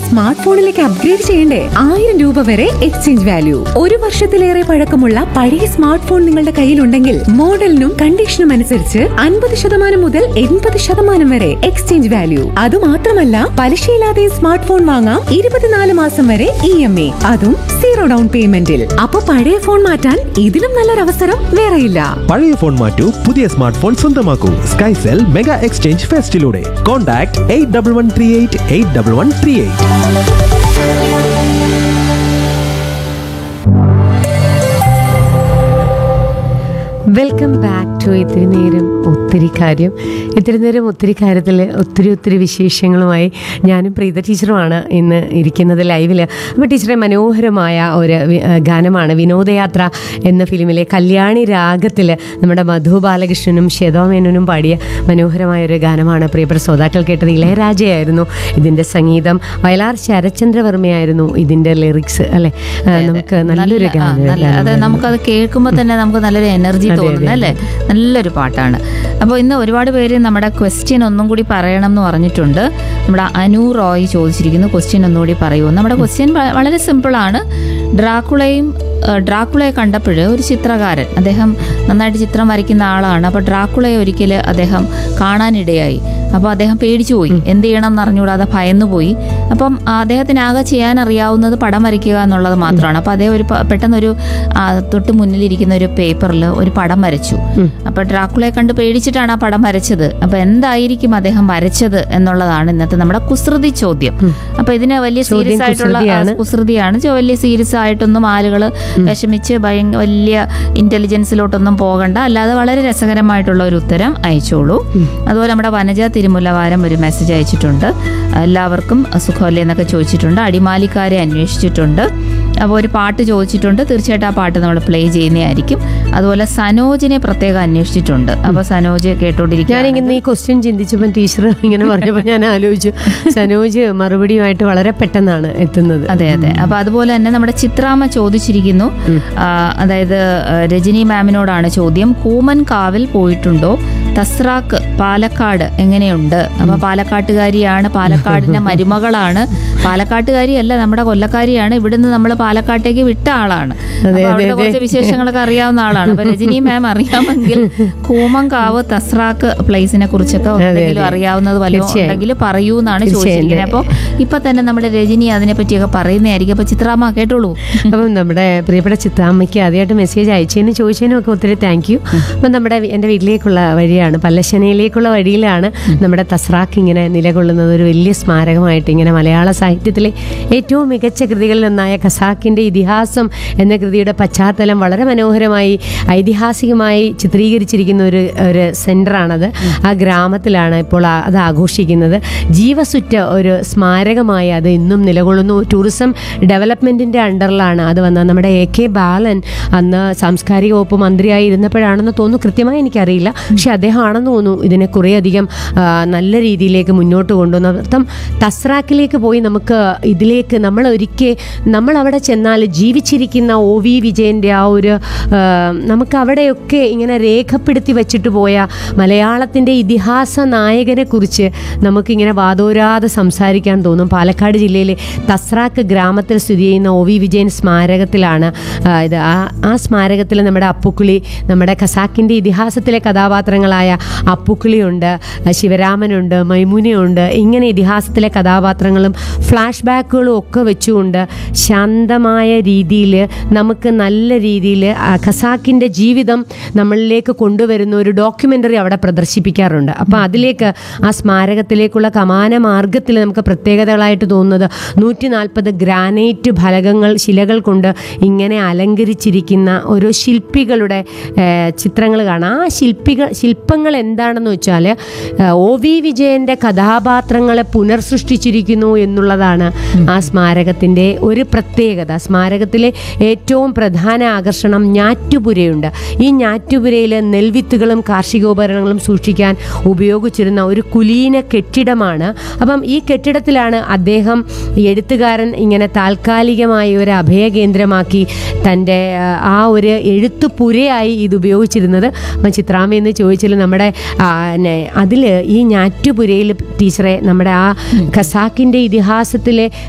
Smart ഫോണിലേക്ക് upgrade ചെയ്യണ്ടേ ആയിരം രൂപ വരെ എക്സ്ചേഞ്ച് വാല്യൂ ഒരു വർഷത്തിലേറെ പഴക്കമുള്ള പഴയ സ്മാർട്ട് ഫോൺ നിങ്ങളുടെ കയ്യിലുണ്ടെങ്കിൽ മോഡലിനും കണ്ടീഷനും അനുസരിച്ച് അൻപത് ശതമാനം മുതൽ എൺപത് ശതമാനം വരെ എക്സ്ചേഞ്ച് വാല്യൂ അത് മാത്രമല്ല പലിശയില്ലാതെ സ്മാർട്ട് ഫോൺ വാങ്ങാം ഇരുപത്തിനാല് മാസം വരെ ഇ എം എ അതും സീറോ ഡൗൺ പേയ്മെന്റിൽ അപ്പൊ പഴയ ഫോൺ മാറ്റാൻ ഇതിലും നല്ലൊരു അവസരം വേറെയില്ല പഴയ ഫോൺ മാറ്റൂ പുതിയ സ്മാർട്ട് ഫോൺ സ്വന്തമാക്കൂ സ്കൈസെൽ മെഗാ എക്സ്ചേഞ്ച് ഫെസ്റ്റിലൂടെ contact eight double one three eight eight double one three eight welcome back to ഇത്തിരി നേരം ഒത്തിരി കാര്യം ഇത്തിരി നേരം ഒത്തിരി കാര്യത്തിൽ ഒത്തിരി ഒത്തിരി വിശേഷങ്ങളുമായി ഞാനും പ്രീത ടീച്ചറുമാണ് ഇന്ന് ഇരിക്കുന്നത് ലൈവിൽ അപ്പോൾ ടീച്ചറെ മനോഹരമായ ഒരു വി- ഏഹ് ഗാനമാണ് വിനോദയാത്ര എന്ന ഫിലിമിലെ കല്യാണി രാഗത്തിൽ നമ്മുടെ മധു ബാലകൃഷ്ണനും ശ്വേതാമേനനും പാടിയ മനോഹരമായ ഒരു ഗാനമാണ് പ്രിയപ്പെട്ട ശ്രോതാക്കൾ കേട്ടത് ഇളയരാജയായിരുന്നു ഇതിൻ്റെ സംഗീതം വയലാർ ശരചന്ദ്രവർമ്മയായിരുന്നു ഇതിൻ്റെ ലിറിക്സ് അല്ലേ ഏഹ് നമുക്ക് നല്ലൊരു നല്ല- ആ, ഗാനം നല്ല അതെ ഗാനമായിരുന്നു. നമുക്കത് കേൾക്കുമ്പോൾ തന്നെ നമുക്ക് നല്ലൊരു എനർജി അതെ, തോന്നുന്നു അതെ, അല്ലേ നല്ലൊരു പാട്ടാണ് അപ്പോൾ ഇന്ന് ഒരുപാട് പേര് നമ്മുടെ ക്വസ്റ്റ്യൻ ഒന്നും കൂടി പറയണം എന്ന് പറഞ്ഞിട്ടുണ്ട് നമ്മുടെ അനു റോയ് ചോദിച്ചിരിക്കുന്നു ക്വസ്റ്റ്യൻ ഒന്നുകൂടി പറയൂ നമ്മുടെ ക്വസ്റ്റ്യൻ വളരെ സിമ്പിളാണ് ഡ്രാക്കുളയും ഏഹ്, ഡ്രാക്കുളയെ കണ്ടപ്പോൾ ഒരു ചിത്രകാരൻ അദ്ദേഹം നന്നായിട്ട് ചിത്രം വരയ്ക്കുന്ന ആളാണ് അപ്പോൾ ഡ്രാക്കുളയെ ഒരിക്കൽ അദ്ദേഹം കാണാനിടയായി അപ്പോൾ അദ്ദേഹം പേടിച്ചു പോയി എന്ത് ചെയ്യണം എന്ന് അറിഞ്ഞുകൂടാതെ ഭയന്നു പോയി അപ്പം അദ്ദേഹത്തിന് ആകെ ചെയ്യാൻ അറിയാവുന്നത് പടം വരയ്ക്കുക എന്നുള്ളത് മാത്രമാണ് അപ്പോൾ അദ്ദേഹം ഒരു പ- പെട്ടെന്നൊരു ആ, തൊട്ട് മുന്നിലിരിക്കുന്ന ഒരു പേപ്പറിൽ ഒരു പടം വരച്ചു അപ്പോൾ ഡ്രാക്കുളയെ കണ്ട് പേടിച്ചിട്ടാണ് ആ പടം വരച്ചത് അപ്പോൾ എന്തായിരിക്കും അദ്ദേഹം വരച്ചത് എന്നുള്ളതാണ് ഇന്നത്തെ നമ്മുടെ കുസൃതി ചോദ്യം അപ്പോൾ ഇതിന് വലിയ ചോദ്യം സീരിയസ് ആയിട്ടുള്ള ആ, കുസൃതിയാണ്. കുസൃതിയാണ് ചോ- വലിയ സീരിയസ് ആയിട്ടൊന്നും ആളുകൾ വിഷമിച്ച് ഭയങ്കര വലിയ ഇന്റലിജൻസിലോട്ടൊന്നും പോകണ്ട അല്ലാതെ വളരെ രസകരമായിട്ടുള്ള ഒരു ഉത്തരം അയച്ചോളൂ അതുപോലെ നമ്മുടെ വനജ തിരുമുല്ലവാരം ഒരു മെസ്സേജ് അയച്ചിട്ടുണ്ട് എല്ലാവർക്കും സുഖമല്ലേ എന്നൊക്കെ ചോദിച്ചിട്ടുണ്ട് അടിമാലിക്കാരെ അന്വേഷിച്ചിട്ടുണ്ട് അപ്പോൾ ഒരു പാട്ട് ചോദിച്ചിട്ടുണ്ട് തീർച്ചയായിട്ടും ആ പാട്ട് നമ്മൾ പ്ലേ ചെയ്യുന്നതായിരിക്കും അതുപോലെ സനോജിനെ പ്രത്യേകം അന്വേഷിച്ചിട്ടുണ്ട് അപ്പോൾ സനോജ് കേട്ടോണ്ടിരിക്കുക ഞാനിങ്ങനെ ഈ ക്വസ്റ്റ്യൻ ചിന്തിച്ചപ്പോൾ ടീച്ചർ ഇങ്ങനെ പറഞ്ഞപ്പോൾ ഞാൻ ആലോചിച്ചു സനോജ് മറുപടിയുമായിട്ട് വളരെ പെട്ടെന്നാണ് എത്തുന്നത് അതെ അതെ അപ്പൊ അതുപോലെ തന്നെ നമ്മുടെ ചിത്രാമ്മ ചോദിച്ചിരിക്കുന്നു ആ, അതായത് ആ, രജനി മാമിനോടാണ് ചോദ്യം കൂമൻ കാവിൽ പോയിട്ടുണ്ടോ തസ്രാക്ക് പാലക്കാട് എങ്ങനെയുണ്ട് അപ്പൊ പാലക്കാട്ടുകാരിയാണ് പാലക്കാടിന്റെ മരുമകളാണ് പാലക്കാട്ടുകാരിയല്ല നമ്മുടെ കൊല്ലക്കാരിയാണ് ഇവിടുന്ന് നമ്മൾ പാലക്കാട്ടേക്ക് വിട്ട ആളാണ് അപ്പൊ അവിടുത്തെ കുറച്ച് വിശേഷങ്ങളൊക്കെ അറിയാവുന്ന ആളാണ് അപ്പൊ രജനി മാം അറിയാമെങ്കിൽ കൂമങ്കാവ് തസ്രാക്ക് പ്ലേസിനെ കുറിച്ചൊക്കെ എന്തെങ്കിലും അറിയാവുന്നത് വല്ലതും തീർച്ചയായും. ഉണ്ടെങ്കിൽ പറയൂ എന്നാണ് തീർച്ചയായും. ചോദിച്ചിരിക്കുന്നത് അപ്പോൾ ഇപ്പൊ തന്നെ നമ്മുടെ രജനി അതിനെ പറ്റിയൊക്കെ പറയുന്നതായിരിക്കും അപ്പൊ ചിത്രാമ്മ കേട്ടോളൂ അപ്പം നമ്മുടെ പ്രിയപ്പെട്ട ചിത്താമ്മയ്ക്ക് ആദ്യമായിട്ട് മെസ്സേജ് അയച്ചതിനും ചോദിച്ചതിനും ഒക്കെ ഒത്തിരി താങ്ക് യു അപ്പം നമ്മുടെ വി- എൻ്റെ വീട്ടിലേക്കുള്ള വഴിയാണ് പല്ലശ്ശനയിലേക്കുള്ള വഴിയിലാണ് നമ്മുടെ തസ്രാക്ക് ഇങ്ങനെ നിലകൊള്ളുന്നത് ഒരു വലിയ സ്മാരകമായിട്ട് ഇങ്ങനെ മലയാള സാഹിത്യത്തിലെ ഏറ്റവും മികച്ച കൃതികളിൽ ഒന്നായ ഖസാക്കിൻ്റെ ഇതിഹാസം എന്ന കൃതിയുടെ പശ്ചാത്തലം വളരെ മനോഹരമായി ഐതിഹാസികമായി ചിത്രീകരിച്ചിരിക്കുന്ന ഒരു ഒരു സെൻ്ററാണത് ആ ഗ്രാമത്തിലാണ് ഇപ്പോൾ ആ- അത് ആഘോഷിക്കുന്നത് ജീവസുറ്റ ഒരു സ്മാരകമായി അത് ഇന്നും നിലകൊള്ളുന്നു ടൂറിസം ഡെവലപ്മെൻറ്റിൻ്റെ അണ്ടറിലാണ് അത് വന്നത് നമ്മുടെ എ കെ ബാലൻ അന്ന് സാംസ്കാരിക വകുപ്പ് മന്ത്രിയായി ഇരുന്നപ്പോഴാണെന്ന് തോന്നുന്നു കൃത്യമായി എനിക്കറിയില്ല പക്ഷെ അദ്ദേഹമാണെന്ന് തോന്നുന്നു ഇതിനെ കുറേയധികം ആ, നല്ല രീതിയിലേക്ക് മുന്നോട്ട് കൊണ്ടുവന്നു അർത്ഥം തസ്രാക്കിലേക്ക് പോയി നമുക്ക് ഇതിലേക്ക് നമ്മൾ ഒരിക്കൽ നമ്മൾ അവിടെ ചെന്നാൽ ജീവിച്ചിരിക്കുന്ന ഒ വി വിജയൻ്റെ ആ ഒരു ആ, നമുക്ക് അവിടെയൊക്കെ ഇങ്ങനെ രേഖപ്പെടുത്തി വെച്ചിട്ട് പോയ മലയാളത്തിൻ്റെ ഇതിഹാസ നായകനെ കുറിച്ച് നമുക്കിങ്ങനെ വാദോരാതെ സംസാരിക്കാൻ തോന്നും പാലക്കാട് ജില്ലയിലെ തസ്രാക്ക് ഗ്രാമത്തിൽ സ്ഥിതി ചെയ്യുന്ന ഒ വി വിജയൻ സ്മാരകത്തിലാണ് ആ, ഇത് ആ ആ സ്മാരകത്തിൽ നമ്മുടെ അപ്പുക്കിളി നമ്മുടെ ഖസാക്കിൻ്റെ ഇതിഹാസത്തിലെ കഥാപാത്രങ്ങളായ അപ്പുക്കിളിയുണ്ട് ശിവരാമനുണ്ട് മൈമുനയുണ്ട് ഇങ്ങനെ ഇതിഹാസത്തിലെ കഥാപാത്രങ്ങളും ഫ്ലാഷ് ബാക്കുകളും ഒക്കെ വെച്ചുകൊണ്ട് ശാന്തമായ രീതിയിൽ നമുക്ക് നല്ല രീതിയിൽ ഖസാക്കിൻ്റെ ജീവിതം നമ്മളിലേക്ക് കൊണ്ടുവരുന്ന ഒരു ഡോക്യുമെൻ്ററി അവിടെ പ്രദർശിപ്പിക്കാറുണ്ട് അപ്പോൾ അതിലേക്ക് ആ സ്മാരകത്തിലേക്കുള്ള കമാന മാർഗത്തിൽ നമുക്ക് പ്രത്യേകതകളായിട്ട് തോന്നുന്നത് നൂറ്റി നാൽപ്പത് ഗ്രാനൈറ്റ് ഫലകങ്ങൾ ശിലകൾ കൊണ്ട് ഇങ്ങനെ അലങ്കരിച്ചിരിക്കുന്ന ഓരോ ശില്പികളുടെ ചിത്രങ്ങൾ കാണാം ആ ശില്പികൾ ശില്പങ്ങൾ എന്താണെന്ന് വെച്ചാൽ ഒ വി വിജയൻ്റെ കഥാപാത്രങ്ങളെ പുനർസൃഷ്ടിച്ചിരിക്കുന്നു എന്നുള്ളതാണ് ആ സ്മാരകത്തിൻ്റെ ഒരു പ്രത്യേകത സ്മാരകത്തിലെ ഏറ്റവും പ്രധാന ആകർഷണം ഞാറ്റുപുരയുണ്ട് ഈ ഞാറ്റുപുരയിൽ നെൽവിത്തുകളും കാർഷികോപകരണങ്ങളും സൂക്ഷിക്കാൻ ഉപയോഗിച്ചിരുന്ന ഒരു കുലീന കെട്ടിടമാണ് അപ്പം ഈ കെട്ടിടത്തിലാണ് അദ്ദേഹം എഴുത്തുകാരൻ ഇങ്ങനെ താൽക്കാലികമായി ഒരു അഭയകേന്ദ്രമാക്കി തൻ്റെ ആ, ആ ഒരു എഴുത്തുപുരയായി ഇത് ഉപയോഗിച്ചിരുന്നത് അപ്പം ചിത്രാമ്മ എന്ന് ചോദിച്ചാൽ നമ്മുടെ അതിൽ ഈ ഞാറ്റുപുരയിൽ ടീച്ചറെ നമ്മുടെ ആ ഖസാക്കിൻ്റെ ഇതിഹാസത്തിലെ